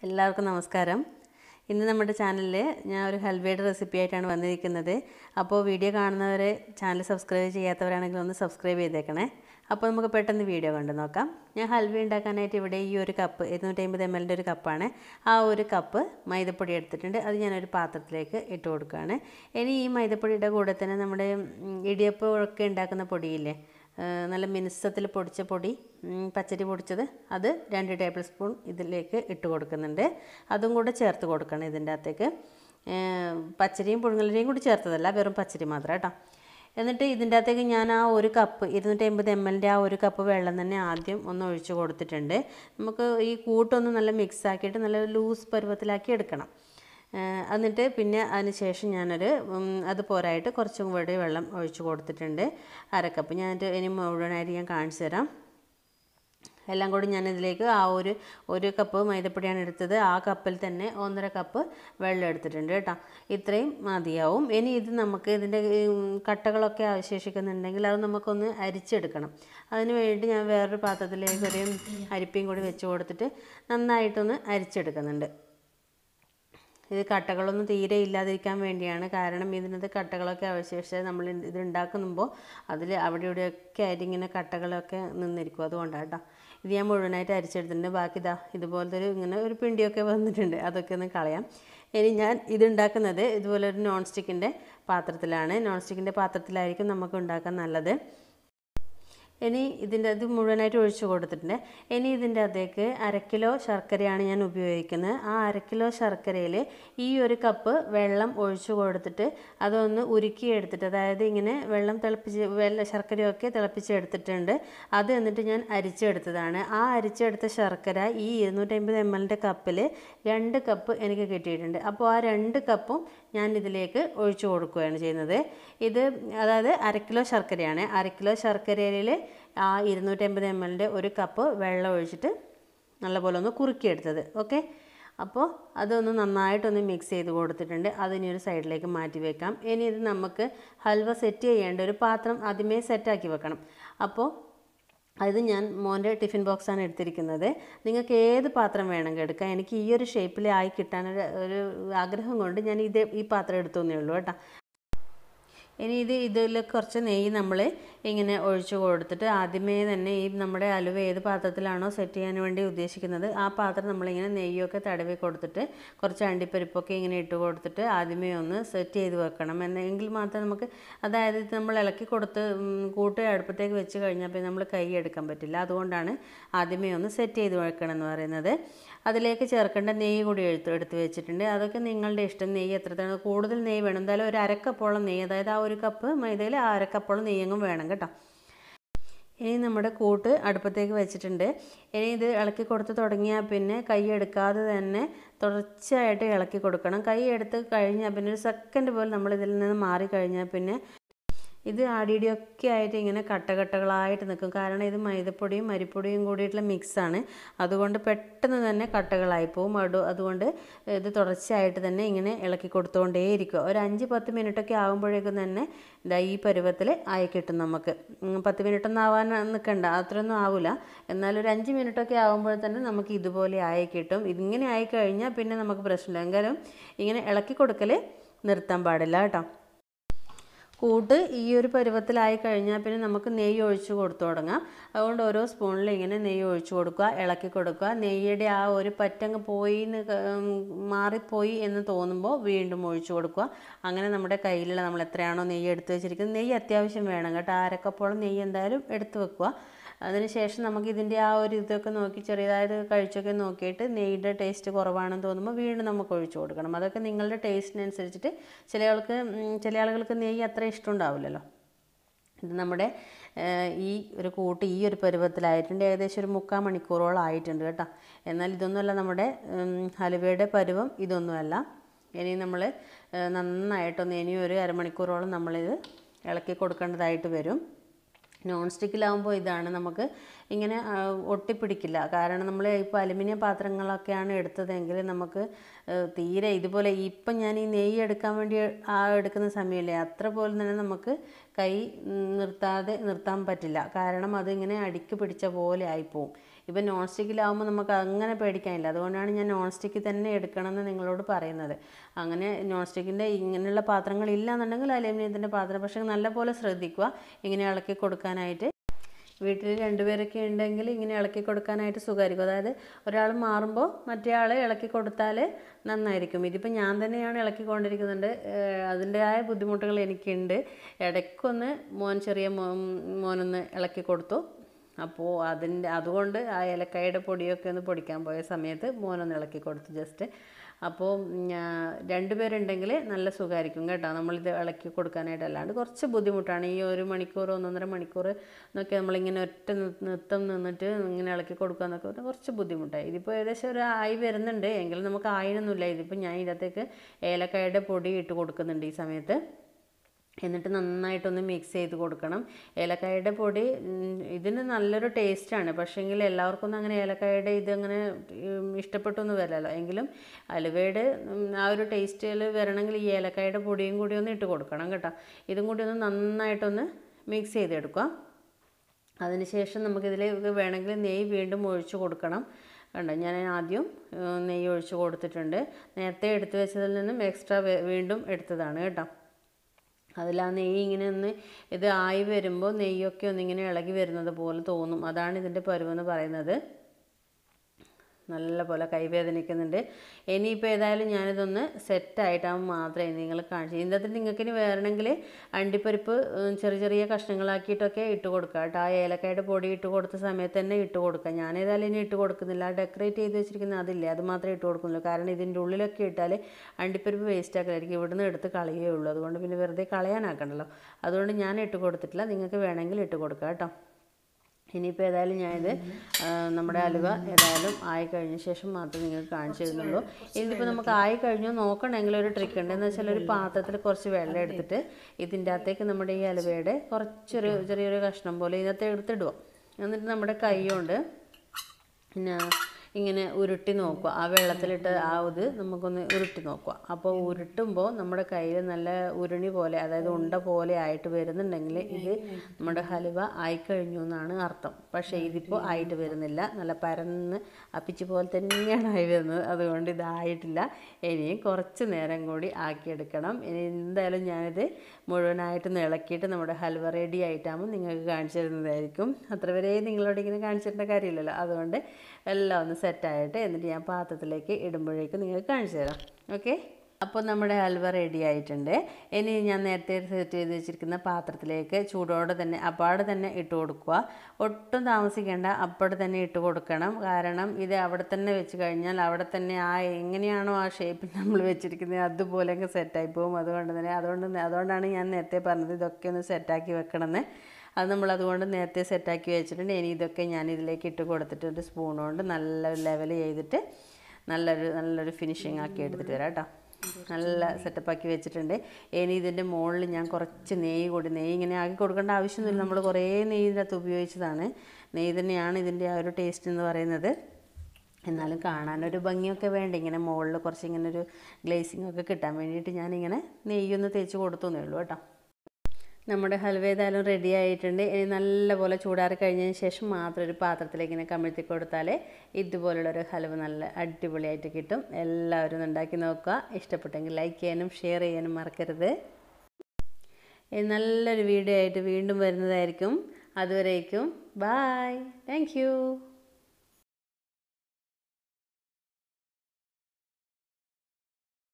എല്ലാവർക്കും നമസ്കാരം ഇന്ന് നമ്മുടെ ചാനലിൽ ഞാൻ ഒരു ഹൽവയുടെ റെസിപ്പി ആയിട്ടാണ് വന്നിരിക്കുന്നത് അപ്പോൾ വീഡിയോ കാണുന്നവരെ ചാനൽ സബ്സ്ക്രൈബ് ചെയ്യാത്തവരാണെങ്കിൽ ഒന്ന് സബ്സ്ക്രൈബ് ചെയ്തേക്കണേ അപ്പോൾ നമുക്ക് പെട്ടെന്ന് വീഡിയോ കണ്ടു നോക്കാം ഞാൻ ഹൽവ ഉണ്ടാക്കാനായിട്ട് ഇവിടെ ഈ ഒരു കപ്പ് ഇരുന്നൂറ്റമ്പത് എം എല്ലിൻ്റെ ഒരു കപ്പാണ് ആ ഒരു കപ്പ് മൈദപ്പൊടി എടുത്തിട്ടുണ്ട് അത് ഞാനൊരു പാത്രത്തിലേക്ക് ഇട്ട് കൊടുക്കുകയാണ് ഇനി ഈ മൈദപ്പൊടിയുടെ കൂടെ തന്നെ നമ്മുടെ ഉം, ഇടിയപ്പമൊക്കെ ഉണ്ടാക്കുന്ന പൊടിയില്ലേ ആ, നല്ല മിനുസത്തിൽ പൊടിച്ച പൊടി ഉം, പച്ചരി പൊടിച്ചത് അത് രണ്ട് ടേബിൾ സ്പൂൺ ഇതിലേക്ക് ഇട്ട് കൊടുക്കുന്നുണ്ട് അതും കൂടെ ചേർത്ത് കൊടുക്കണം ഇതിൻ്റെ അകത്തേക്ക് ഏ, പച്ചരിയും പുഴുങ്ങലരിയും കൂടി ചേർത്തതല്ല വെറും പച്ചരി മാത്രം കേട്ടോ എന്നിട്ട് ഇതിൻ്റെ അകത്തേക്ക് ഞാൻ ആ ഒരു കപ്പ് ഇരുന്നൂറ്റി അമ്പത് എം എല്ലിൻ്റെ ആ ഒരു കപ്പ് വെള്ളം തന്നെ ആദ്യം ഒന്ന് ഒഴിച്ച് കൊടുത്തിട്ടുണ്ട് നമുക്ക് ഈ കൂട്ടൊന്ന് നല്ല മിക്സ് ആക്കിയിട്ട് നല്ല ലൂസ് പരുവത്തിലാക്കി എടുക്കണം ഏഹ് എന്നിട്ട് പിന്നെ അതിന് ശേഷം ഞാനൊരു ഉം, അത് പോരായിട്ട് കുറച്ചും കൂടി വെള്ളം ഒഴിച്ച് കൊടുത്തിട്ടുണ്ട് അരക്കപ്പ് ഞാനിത് ഇനി മുഴുവനായിട്ട് ഞാൻ കാണിച്ചു തരാം എല്ലാം കൂടി ഞാൻ ഇതിലേക്ക് ആ ഒരു ഒരു കപ്പ് മൈദപ്പൊടിയാണ് എടുത്തത് ആ കപ്പിൽ തന്നെ ഒന്നര കപ്പ് വെള്ളം എടുത്തിട്ടുണ്ട് കേട്ടോ ഇത്രയും മതിയാവും ഇനി ഇത് നമുക്ക് ഇതിൻ്റെ ഉം, കട്ടകളൊക്കെ അവശേഷിക്കുന്നുണ്ടെങ്കിൽ അത് നമുക്കൊന്ന് അരിച്ചെടുക്കണം അതിന് വേണ്ടി ഞാൻ വേറൊരു പാത്രത്തിലേക്ക് ഒരു അരിപ്പയും കൂടി വെച്ച് കൊടുത്തിട്ട് നന്നായിട്ടൊന്ന് അരിച്ചെടുക്കുന്നുണ്ട് ഇത് കട്ടകളൊന്നും തീരെ ഇല്ലാതിരിക്കാൻ വേണ്ടിയാണ് കാരണം ഇതിനകത്ത് കട്ടകളൊക്കെ അവശേഷിച്ച് നമ്മൾ ഇത് ഉണ്ടാക്കുമ്പോൾ അതിൽ അവിടെ ഇവിടെയൊക്കെ ആയിട്ട് ഇങ്ങനെ കട്ടകളൊക്കെ നിന്നിരിക്കും അതുകൊണ്ടാണ് കേട്ടോ ഇത് ഞാൻ മുഴുവനായിട്ട് അരിച്ചെടുത്തിട്ടുണ്ട് ബാക്കി ഇതാ ഇതുപോലത്തെ ഒരു ഇങ്ങനെ ഒരു പിണ്ടിയൊക്കെ വന്നിട്ടുണ്ട് അതൊക്കെ ഒന്ന് കളയാം ഇനി ഞാൻ ഇത് ഉണ്ടാക്കുന്നത് ഇതുപോലെ ഒരു നോൺ സ്റ്റിക്കിൻ്റെ പാത്രത്തിലാണ് നോൺ സ്റ്റിക്കിൻ്റെ പാത്രത്തിലായിരിക്കും നമുക്ക് ഉണ്ടാക്കാൻ നല്ലത് ഇനി ഇതിൻ്റെ അത് മുഴുവനായിട്ട് ഒഴിച്ചു കൊടുത്തിട്ടുണ്ട് ഇനി ഇതിൻ്റെ അകത്തേക്ക് അര കിലോ ശർക്കരയാണ് ഞാൻ ഉപയോഗിക്കുന്നത് ആ അര കിലോ ശർക്കരയിൽ ഈ ഒരു കപ്പ് വെള്ളം ഒഴിച്ചു കൊടുത്തിട്ട് അതൊന്ന് ഉരുക്കി എടുത്തിട്ട് അതായത് ഇങ്ങനെ വെള്ളം തിളപ്പിച്ച് വെള്ള ശർക്കരയൊക്കെ തിളപ്പിച്ചെടുത്തിട്ടുണ്ട് അത് എന്നിട്ട് ഞാൻ അരിച്ചെടുത്തതാണ് ആ അരിച്ചെടുത്ത ശർക്കര ഈ ഇരുന്നൂറ്റമ്പത് എം എല്ലിൻ്റെ കപ്പിൽ രണ്ട് കപ്പ് എനിക്ക് കിട്ടിയിട്ടുണ്ട് അപ്പോൾ ആ രണ്ട് കപ്പും ഞാൻ ഇതിലേക്ക് ഒഴിച്ചു കൊടുക്കുകയാണ് ചെയ്യുന്നത് ഇത് അതായത് അര കിലോ ശർക്കരയാണ് അര കിലോ ശർക്കരയിൽ ആ ഇരുന്നൂറ്റമ്പത് എം എല്ലിൻ്റെ ഒരു കപ്പ് വെള്ളം ഒഴിച്ചിട്ട് നല്ലപോലെ ഒന്ന് കുറുക്കിയെടുത്തത് ഓക്കെ അപ്പോൾ അതൊന്ന് നന്നായിട്ടൊന്ന് മിക്സ് ചെയ്ത് കൊടുത്തിട്ടുണ്ട് അതിനി ഒരു സൈഡിലേക്ക് മാറ്റി വെക്കാം ഇനി ഇത് നമുക്ക് ഹൽവ സെറ്റ് ചെയ്യേണ്ട ഒരു പാത്രം ആദ്യമേ സെറ്റാക്കി വെക്കണം അപ്പോൾ അത് ഞാൻ മോൻ്റെ ടിഫിൻ ബോക്സാണ് എടുത്തിരിക്കുന്നത് നിങ്ങൾക്ക് ഏത് പാത്രം വേണമെങ്കിൽ എടുക്കാം എനിക്ക് ഈ ഒരു ഷേപ്പിൽ ആയി കിട്ടാനൊരു ഒരു ആഗ്രഹം കൊണ്ട് ഞാൻ ഇത് ഈ പാത്രം എടുത്തേ ഉള്ളൂ കേട്ടോ ഇനി ഇത് ഇതിൽ കുറച്ച് നെയ്യ് നമ്മൾ ഇങ്ങനെ ഒഴിച്ചു കൊടുത്തിട്ട് ആദ്യമേ തന്നെ ഈ നമ്മുടെ അലുവ ഏത് പാത്രത്തിലാണോ സെറ്റ് ചെയ്യാൻ വേണ്ടി ഉദ്ദേശിക്കുന്നത് ആ പാത്രം നമ്മളിങ്ങനെ നെയ്യൊക്കെ തടവി കൊടുത്തിട്ട് കുറച്ച് അണ്ടിപ്പരിപ്പൊക്കെ ഇങ്ങനെ ഇട്ട് കൊടുത്തിട്ട് ആദ്യമേ ഒന്ന് സെറ്റ് ചെയ്ത് വെക്കണം എന്നെങ്കിൽ മാത്രമേ നമുക്ക് അതായത് ഇത് നമ്മൾ ഇളക്കി കൊടുത്ത് ഉം, കൂട്ടി അടുപ്പത്തേക്ക് വെച്ച് കഴിഞ്ഞാൽ പിന്നെ നമ്മൾ കൈ എടുക്കാൻ പറ്റില്ല അതുകൊണ്ടാണ് ആദ്യമേ ഒന്ന് സെറ്റ് ചെയ്ത് വെക്കണം എന്ന് പറയുന്നത് അതിലേക്ക് ചേർക്കേണ്ട നെയ്യ് കൂടി എടുത്ത് എടുത്ത് വെച്ചിട്ടുണ്ട് അതൊക്കെ നിങ്ങളുടെ ഇഷ്ടം നെയ്യ് എത്രയാണ് കൂടുതൽ നെയ്യ് വേണം എന്തായാലും ഒരു അരക്കപ്പോളം നെയ്യ് അതായത് ആ ഒരു കപ്പ് മൈദയിൽ ആ അരക്കപ്പോളം നെയ്യങ്ങും വേണം കേട്ടോ ഇനി നമ്മുടെ കൂട്ട് അടുപ്പത്തേക്ക് വെച്ചിട്ടുണ്ട് ഇനി ഇത് ഇളക്കി കൊടുത്ത് തുടങ്ങിയാൽ പിന്നെ കൈ എടുക്കാതെ തന്നെ തുടർച്ചയായിട്ട് ഇളക്കി കൊടുക്കണം കൈ എടുത്ത് കഴിഞ്ഞാൽ പിന്നെ ഒരു സെക്കൻഡ് പോലും നമ്മൾ ഇതിൽ നിന്ന് മാറി കഴിഞ്ഞാൽ പിന്നെ ഇത് ആടിയിടിയൊക്കെ ആയിട്ട് ഇങ്ങനെ കട്ടകട്ടകളായിട്ട് നിൽക്കും കാരണം ഇത് മൈദപ്പൊടിയും അരിപ്പൊടിയും കൂടിയിട്ടുള്ള മിക്സാണ് അതുകൊണ്ട് പെട്ടെന്ന് തന്നെ കട്ടകളായി പോകും അടു അതുകൊണ്ട് ഇത് തുടർച്ചയായിട്ട് തന്നെ ഇങ്ങനെ ഇളക്കി കൊടുത്തുകൊണ്ടേയിരിക്കുക ഒരു അഞ്ച് പത്ത് മിനിറ്റൊക്കെ ആകുമ്പോഴേക്കും തന്നെ ഇതാ ഈ പരുവത്തിൽ ആയി കിട്ടും നമുക്ക് ഉം, പത്ത് മിനിറ്റൊന്നും ആവാൻ നിൽക്കണ്ട അത്രയൊന്നും ആവില്ല എന്നാൽ ഒരു അഞ്ച് മിനിറ്റൊക്കെ ആകുമ്പോൾ തന്നെ നമുക്ക് ഇതുപോലെ ആയി കിട്ടും ഇതിങ്ങനെ ആയി കഴിഞ്ഞാൽ പിന്നെ നമുക്ക് പ്രശ്നമില്ല എങ്കിലും ഇങ്ങനെ ഇളക്കി കൊടുക്കൽ നിർത്താൻ പാടില്ല കേട്ടോ കൂട്ട് ഈ ഒരു പരുവത്തിലായി കഴിഞ്ഞാൽ പിന്നെ നമുക്ക് നെയ്യ് ഒഴിച്ച് കൊടുത്തു തുടങ്ങാം അതുകൊണ്ട് ഓരോ സ്പൂണിൽ ഇങ്ങനെ നെയ്യ് ഒഴിച്ച് കൊടുക്കുക ഇളക്കി കൊടുക്കുക നെയ്യുടെ ആ ഒരു പറ്റങ്ങ് പോയി എന്ന് ക- ഉം, മാറിപ്പോയി എന്ന് തോന്നുമ്പോൾ വീണ്ടും ഒഴിച്ച് കൊടുക്കുക അങ്ങനെ നമ്മുടെ കയ്യിലുള്ള നമ്മൾ എത്രയാണോ നെയ്യ് എടുത്ത് വെച്ചിരിക്കുന്നത് നെയ്യ് അത്യാവശ്യം വേണം കേട്ടോ അരക്കപ്പോളം നെയ്യ് എന്തായാലും എടുത്ത് വെക്കുക അതിനുശേഷം നമുക്ക് ഇതിൻ്റെ ആ ഒരു ഇതൊക്കെ നോക്കി ചെറിയതായത് കഴിച്ചൊക്കെ നോക്കിയിട്ട് നെയ്യുടെ ടേസ്റ്റ് കുറവാണെന്ന് തോന്നുമ്പോൾ വീണ്ടും നമുക്ക് ഒഴിച്ചു കൊടുക്കണം അതൊക്കെ നിങ്ങളുടെ ടേസ്റ്റിനനുസരിച്ചിട്ട് ചില ആൾക്ക് ഉം, ചില ആളുകൾക്ക് നെയ്യ് അത്ര ഇഷ്ടം ഉണ്ടാവില്ലല്ലോ ഇത് നമ്മുടെ ഏഹ്, ഈ ഒരു കൂട്ട് ഈ ഒരു പരുവത്തിലായിട്ടുണ്ട് ഏകദേശം ഒരു മുക്കാൽ മണിക്കൂറോളം ആയിട്ടുണ്ട് കേട്ടോ എന്നാൽ ഇതൊന്നുമല്ല നമ്മുടെ ഉം, ഹലുവയുടെ പരുവം ഇതൊന്നുമല്ല ഇനി നമ്മൾ ഏഹ്, നന്നായിട്ടൊന്ന് ഇനി ഒരു അരമണിക്കൂറോളം നമ്മളിത് ഇളക്കി കൊടുക്കേണ്ടതായിട്ട് വരും നോൺ സ്റ്റിക്കിലാവുമ്പോൾ ഇതാണ് നമുക്ക് ഇങ്ങനെ ആ, ഒട്ടിപ്പിടിക്കില്ല കാരണം നമ്മൾ ഇപ്പോൾ അലുമിനിയം പാത്രങ്ങളൊക്കെയാണ് എടുത്തതെങ്കിൽ നമുക്ക് ഏ, തീരെ ഇതുപോലെ ഇപ്പം ഞാൻ ഈ നെയ്യ് എടുക്കാൻ വേണ്ടി ആ എടുക്കുന്ന സമയമില്ലേ അത്ര പോലും തന്നെ നമുക്ക് കൈ ഉം, നിർത്താതെ നിർത്താൻ പറ്റില്ല കാരണം അതിങ്ങനെ അടിക്ക് പിടിച്ച പോലെ ആയിപ്പോവും ഇപ്പം നോൺ സ്റ്റിക്കിലാവുമ്പോൾ നമുക്ക് അങ്ങനെ പേടിക്കാനില്ല അതുകൊണ്ടാണ് ഞാൻ നോൺ സ്റ്റിക്ക് തന്നെ എടുക്കണമെന്ന് നിങ്ങളോട് പറയുന്നത് അങ്ങനെ നോൺ സ്റ്റിക്കിൻ്റെ ഇങ്ങനെയുള്ള പാത്രങ്ങളില്ല എന്നുണ്ടെങ്കിൽ അലുമിനിയത്തിൻ്റെ പാത്രം പക്ഷേ നല്ലപോലെ ശ്രദ്ധിക്കുക ഇങ്ങനെ ഇളക്കി കൊടുക്കാനായിട്ട് വീട്ടിൽ രണ്ടുപേരൊക്കെ ഉണ്ടെങ്കിൽ ഇങ്ങനെ ഇളക്കി കൊടുക്കാനായിട്ട് സുഖമായിരിക്കും അതായത് ഒരാൾ മാറുമ്പോൾ മറ്റേ ആൾ ഇളക്കി കൊടുത്താൽ നന്നായിരിക്കും ഇതിപ്പോൾ ഞാൻ തന്നെയാണ് ഇളക്കിക്കൊണ്ടിരിക്കുന്നുണ്ട് ഏഹ് അതിൻ്റെതായ ബുദ്ധിമുട്ടുകൾ എനിക്കുണ്ട് ഇടയ്ക്കൊന്ന് മോൻ ചെറിയ മോൻ മോനൊന്ന് ഇളക്കി കൊടുത്തു അപ്പോൾ അതിൻ്റെ അതുകൊണ്ട് ആ ഏലക്കായുടെ പൊടിയൊക്കെ ഒന്ന് പൊടിക്കാൻ പോയ സമയത്ത് മോനൊന്ന് ഇളക്കി കൊടുത്തു ജസ്റ്റ് അപ്പോൾ ഞാൻ രണ്ടുപേരുണ്ടെങ്കിൽ നല്ല സുഖമായിരിക്കും കേട്ടോ നമ്മളിത് ഇളക്കി കൊടുക്കാനായിട്ട് അല്ലാണ്ട് കുറച്ച് ബുദ്ധിമുട്ടാണ് ഈ ഒരു മണിക്കൂർ ഒന്നൊന്നര മണിക്കൂർ എന്നൊക്കെ നമ്മളിങ്ങനെ ഒറ്റ നി- നൃത്തം നിന്നിട്ട് ഇങ്ങനെ ഇളക്കി കൊടുക്കുക എന്നൊക്കെ പറഞ്ഞാൽ കുറച്ച് ബുദ്ധിമുട്ടായി ഇതിപ്പോൾ ഏകദേശം ഒരു ആയി വരുന്നുണ്ട് എങ്കിലും നമുക്ക് ആയിനൊന്നുമില്ല ഇതിപ്പോൾ ഞാൻ ഇതിനകത്തേക്ക് ഏലക്കായുടെ പൊടി ഇട്ട് കൊടുക്കുന്നുണ്ട് ഈ സമയത്ത് എന്നിട്ട് നന്നായിട്ടൊന്ന് മിക്സ് ചെയ്ത് കൊടുക്കണം ഏലക്കായുടെ പൊടി ഉം, ഇതിന് നല്ലൊരു ടേസ്റ്റാണ് പക്ഷേങ്കിൽ എല്ലാവർക്കും ഒന്നും അങ്ങനെ ഏലക്കായുടെ ഇതങ്ങനെ ഉം, ഇഷ്ടപ്പെട്ടൊന്നും വരില്ലല്ലോ എങ്കിലും അലുവയുടെ ഉം, ആ ഒരു ടേസ്റ്റിൽ വരണമെങ്കിൽ ഈ ഏലക്കായുടെ പൊടിയും കൂടി ഒന്ന് ഇട്ട് കൊടുക്കണം കേട്ടോ ഇതും കൂടി ഒന്ന് നന്നായിട്ടൊന്ന് മിക്സ് ചെയ്തെടുക്കുക അതിനുശേഷം നമുക്കിതിലേക്ക് വേണമെങ്കിൽ നെയ്യ് വീണ്ടും ഒഴിച്ച് കൊടുക്കണം കണ്ടോ ഞാൻ ആദ്യം ഏഹ്, നെയ്യ് ഒഴിച്ച് കൊടുത്തിട്ടുണ്ട് നേരത്തെ എടുത്തു വെച്ചതിൽ നിന്നും എക്സ്ട്രാ വീണ്ടും എടുത്തതാണ് കേട്ടോ അതിൽ ആ നെയ്യ് ഇങ്ങനെ ഒന്ന് ഇത് ആയി വരുമ്പോൾ നെയ്യൊക്കെ ഒന്നിങ്ങനെ ഇളകി വരുന്നത് പോലെ തോന്നും അതാണ് ഇതിൻ്റെ പരുവെന്ന് പറയുന്നത് നല്ല പോലെ കൈവേദനിക്കുന്നുണ്ട് ഇനിയിപ്പോൾ ഏതായാലും ഞാനിതൊന്ന് സെറ്റായിട്ടാകുമ്പോൾ മാത്രമേ നിങ്ങൾ കാണിച്ചു ഇതിൻ്റെ അകത്ത് നിങ്ങൾക്ക് ഇനി വേണമെങ്കിൽ അണ്ടിപ്പരിപ്പ് ഉം, ചെറിയ ചെറിയ കഷ്ണങ്ങളാക്കിയിട്ടൊക്കെ ഇട്ട് കൊടുക്കുക കേട്ടോ ആ ഏലക്കായുടെ പൊടി ഇട്ട് കൊടുത്ത സമയത്ത് തന്നെ ഇട്ട് കൊടുക്കുക ഞാൻ ഏതായാലും ഇനി ഇട്ട് കൊടുക്കുന്നില്ല ഡെക്കറേറ്റ് ചെയ്ത് വെച്ചിരിക്കുന്ന അതില്ലേ അത് മാത്രമേ ഇട്ട് കൊടുക്കുന്നുള്ളൂ കാരണം ഇതിൻ്റെ ഉള്ളിലൊക്കെ ഇട്ടാൽ അണ്ടിപ്പരിപ്പ് വേസ്റ്റ് ആക്കലായിരിക്കും ഇവിടുന്ന് എടുത്ത് കളയേ ഉള്ളൂ അതുകൊണ്ട് പിന്നെ വെറുതെ കളയാനാക്കണ്ടല്ലോ അതുകൊണ്ട് ഞാൻ ഇട്ട് കൊടുത്തിട്ടില്ല നിങ്ങൾക്ക് വേണമെങ്കിൽ ഇട്ട് കൊടുക്കുക കേട്ടോ ഇനിയിപ്പോൾ ഏതായാലും ഞാനിത് ആ, നമ്മുടെ അലുവ ഏതായാലും ആയി കഴിഞ്ഞ ശേഷം മാത്രമേ നിങ്ങൾക്ക് കാണിച്ചു തരുന്നുള്ളൂ ഇതിപ്പോൾ നമുക്ക് ആയി കഴിഞ്ഞോ നോക്കണമെങ്കിൽ ഒരു ട്രിക്ക് ഉണ്ട് എന്ന് വെച്ചാൽ ഒരു പാത്രത്തിൽ കുറച്ച് വെള്ളം എടുത്തിട്ട് ഇതിൻ്റെ അകത്തേക്ക് നമ്മുടെ ഈ അലുവയുടെ കുറച്ചൊരു ചെറിയൊരു കഷ്ണം പോലെ ഇതിനകത്ത് എടുത്തിടുക എന്നിട്ട് നമ്മുടെ കൈ കൊണ്ട് പിന്നെ ഇങ്ങനെ ഉരുട്ടി നോക്കുക ആ വെള്ളത്തിലിട്ട് ആ ഇത് നമുക്കൊന്ന് ഉരുട്ടി നോക്കുക അപ്പോൾ ഉരുട്ടുമ്പോൾ നമ്മുടെ കയ്യിൽ നല്ല ഉരുണി പോലെ അതായത് ഉണ്ട പോലെ ആയിട്ട് വരുന്നുണ്ടെങ്കിൽ ഇത് നമ്മുടെ ഹലുവ ആയിക്കഴിഞ്ഞു എന്നാണ് അർത്ഥം പക്ഷേ ഇതിപ്പോൾ ആയിട്ട് വരുന്നില്ല നല്ല പരന്ന് അപ്പിച്ച് പോലെ തന്നെയാണ് ആയി വരുന്നത് അതുകൊണ്ട് ഇതായിട്ടില്ല ഇനിയും കുറച്ച് നേരം കൂടി ആക്കിയെടുക്കണം ഇനി എന്തായാലും ഞാനിത് മുഴുവനായിട്ട് ഇളക്കിയിട്ട് നമ്മുടെ ഹൽവ റെഡി ആയിട്ടാകുമ്പോൾ നിങ്ങൾക്ക് കാണിച്ചു തരുന്നതായിരിക്കും അത്ര വരെ നിങ്ങളോട് ഇങ്ങനെ കാണിച്ചിട്ടേണ്ട കാര്യമില്ലല്ലോ അതുകൊണ്ട് എല്ലാം ഒന്ന് സെറ്റായിട്ട് എന്നിട്ട് ഞാൻ പാത്രത്തിലേക്ക് ഇടുമ്പോഴേക്കും നിങ്ങൾക്ക് കാണിച്ചു തരാം ഓക്കെ അപ്പോൾ നമ്മുടെ ഹൽവ റെഡി ആയിട്ടുണ്ട് ഇനി ഞാൻ നേരത്തെ സെറ്റ് ചെയ്ത് വെച്ചിരിക്കുന്ന പാത്രത്തിലേക്ക് ചൂടോടെ തന്നെ അപ്പാടെ തന്നെ ഇട്ട് കൊടുക്കുക ഒട്ടും താമസിക്കേണ്ട അപ്പോടെ തന്നെ ഇട്ട് കൊടുക്കണം കാരണം ഇത് അവിടെ തന്നെ വെച്ച് കഴിഞ്ഞാൽ അവിടെ തന്നെ ആ എങ്ങനെയാണോ ആ ഷേപ്പിൽ നമ്മൾ വെച്ചിരിക്കുന്നത് അതുപോലെ അങ്ങ് സെറ്റായി പോകും അതുകൊണ്ട് തന്നെ അതുകൊണ്ട് അതുകൊണ്ടാണ് ഞാൻ നേരത്തെ പറഞ്ഞത് ഇതൊക്കെ ഒന്ന് സെറ്റാക്കി വെക്കണമെന്ന് അത് നമ്മൾ അതുകൊണ്ട് നേരത്തെ സെറ്റാക്കി വെച്ചിട്ടുണ്ട് ഇനി ഇതൊക്കെ ഞാൻ ഇതിലേക്ക് ഇട്ട് കൊടുത്തിട്ട് ഒരു സ്പൂൺ കൊണ്ട് നല്ല ലെവൽ ചെയ്തിട്ട് നല്ലൊരു നല്ലൊരു ഫിനിഷിങ് ആക്കി എടുത്തിട്ട് വരാം കേട്ടോ നല്ല സെറ്റപ്പാക്കി വെച്ചിട്ടുണ്ട് ഇനി ഇതിൻ്റെ മുകളിൽ ഞാൻ കുറച്ച് നെയ്യ് കൂടി നെയ്യ് ഇങ്ങനെ ആക്കി കൊടുക്കേണ്ട ആവശ്യമൊന്നുമില്ല നമ്മൾ കുറേ നെയ്യ് ഇതിനകത്ത് ഉപയോഗിച്ചതാണ് നെയ്യ് തന്നെയാണ് ഇതിൻ്റെ ആ ഒരു ടേസ്റ്റ് എന്ന് പറയുന്നത് എന്നാലും കാണാനൊരു ഭംഗിയൊക്കെ വേണ്ട ഇങ്ങനെ മുകളിൽ കുറച്ച് ഇങ്ങനെ ഒരു ഗ്ലേസിംഗ് ഒക്കെ കിട്ടാൻ വേണ്ടിയിട്ട് ഞാനിങ്ങനെ നെയ്യൊന്ന് തേച്ച് കൊടുത്തേ ഉള്ളൂ കേട്ടോ നമ്മുടെ ഹൽവ ഏതായാലും റെഡി ആയിട്ടുണ്ട് ഇനി നല്ലപോലെ ചൂടാറി കഴിഞ്ഞതിന് ശേഷം മാത്രം ഒരു പാത്രത്തിലേക്ക് ഇങ്ങനെ കമിഴ്ത്തി കൊടുത്താൽ ഇതുപോലുള്ളൊരു ഹൽവ നല്ല അടിപൊളിയായിട്ട് കിട്ടും എല്ലാവരും ഒന്ന് ഉണ്ടാക്കി നോക്കുക ഇഷ്ടപ്പെട്ടെങ്കിൽ ലൈക്ക് ചെയ്യാനും ഷെയർ ചെയ്യാനും മറക്കരുത് ഇനി നല്ലൊരു വീഡിയോ ആയിട്ട് വീണ്ടും വരുന്നതായിരിക്കും അതുവരേക്കും ബായ് താങ്ക്